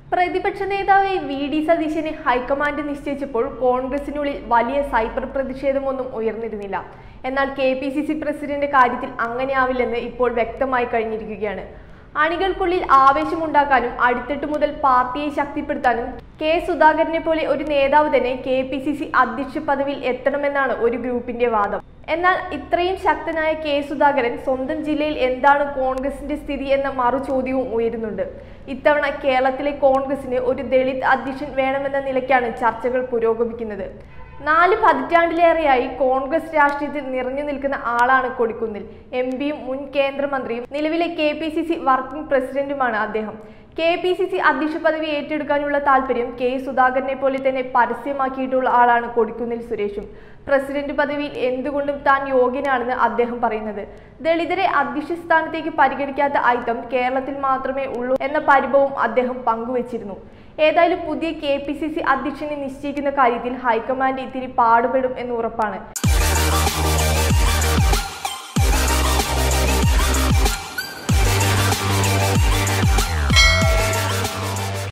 പ്രതിപക്ഷ നേതാവ് V D സതീശനെ ഹൈക്കമാൻഡ് നിശ്ചയിച്ചപ്പോൾ കോൺഗ്രസിനുള്ളിൽ വലിയ സൈബർ പ്രതിഷേധമൊന്നും ഉയർന്നിരുന്നില്ല എന്നാൽ K P C C president കാര്യത്തിൽ അങ്ങനെയാവില്ലെന്ന് ഇപ്പോൾ വ്യക്തമായി കഴിഞ്ഞിരിക്കുകയാണ് അണികൾക്കുള്ളിൽ ആവേശമുണ്ടാക്കാനും അടിത്തട്ട് മുതൽ പാർട്ടിയെ ശക്തിപ്പെടുത്താനും കെ സുധാകരനെ പോലെ ഒരു നേതാവ് തന്നെ കെ പി സി സി അധ്യക്ഷ പദവിയിൽ എത്തണമെന്നാണ് ഒരു ഗ്രൂപ്പിന്റെ വാദം എന്നാൽ ഇത്രയും ശക്തനായ കെ സുധാകരൻ സ്വന്തം ജില്ലയിൽ എന്താണ് കോൺഗ്രസിന്റെ സ്ഥിതി എന്ന മറു ചോദ്യവും ഉയരുന്നുണ്ട് ഇത്തവണ കേരളത്തിലെ കോൺഗ്രസിന് ഒരു ദളിത് അധ്യക്ഷൻ വേണമെന്ന നിലയ്ക്കാണ് ചർച്ചകൾ പുരോഗമിക്കുന്നത് നാല് പതിറ്റാണ്ടിലേറെയായി കോൺഗ്രസ് രാഷ്ട്രീയത്തിൽ നിറഞ്ഞു നിൽക്കുന്ന ആളാണ് കൊടിക്കുന്നിൽ എം പിയും മുൻ കേന്ദ്രമന്ത്രിയും നിലവിലെ K P C C working പ്രസിഡന്റുമാണ് അദ്ദേഹം കെ പി സി സി അധ്യക്ഷ പദവി ഏറ്റെടുക്കാനുള്ള താല്പര്യം കെ സുധാകരനെ പോലെ തന്നെ പരസ്യമാക്കിയിട്ടുള്ള ആളാണ് കൊടിക്കുന്നിൽ സുരേഷും പ്രസിഡന്റ് പദവിയിൽ എന്തുകൊണ്ടും താൻ യോഗ്യനാണെന്ന് അദ്ദേഹം പറയുന്നത് ദളിതരെ അധ്യക്ഷ സ്ഥാനത്തേക്ക് പരിഗണിക്കാത്ത ഐറ്റം കേരളത്തിൽ മാത്രമേ ഉള്ളൂ എന്ന പരിഭവം അദ്ദേഹം പങ്കുവച്ചിരുന്നു ഏതായാലും പുതിയ കെ പി സി സി അധ്യക്ഷനെ നിശ്ചയിക്കുന്ന കാര്യത്തിൽ ഹൈക്കമാൻഡ് ഇത്തിരി പാടുപെടും എന്ന് ഉറപ്പാണ്